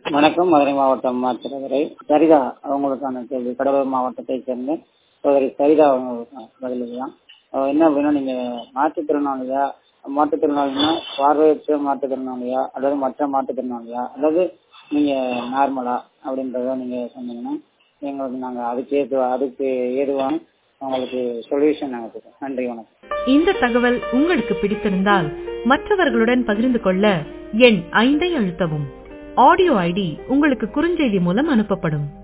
வணக்கம் மதுரை மாவட்டம் மாத்திரவரை சரிதா அவங்களுக்கான கேள்வி கடலூர் மாவட்டத்தை சேர்ந்த சோதரி சரிதா அவங்களுக்கு பதிலுதான் என்ன அப்படின்னா நீங்க மாற்றுத்திறனாளியா மாற்றுத்திறனாளினா பார்வையற்ற மாற்றுத்திறனாளியா அல்லது மற்ற மாற்றுத்திறனாளியா அல்லது நீங்க நார்மலா அப்படின்றத நீங்க சொன்னீங்கன்னா எங்களுக்கு நாங்க அதுக்கு ஏது அதுக்கு ஏதுவான உங்களுக்கு சொல்யூஷன் நாங்க கொடுப்போம் நன்றி வணக்கம் இந்த தகவல் உங்களுக்கு பிடித்திருந்தால் மற்றவர்களுடன் பகிர்ந்து கொள்ள எண் ஐந்தை அழுத்தவும் ஆடியோ ஐடி உங்களுக்கு குறுஞ்செய்தி மூலம் அனுப்பப்படும்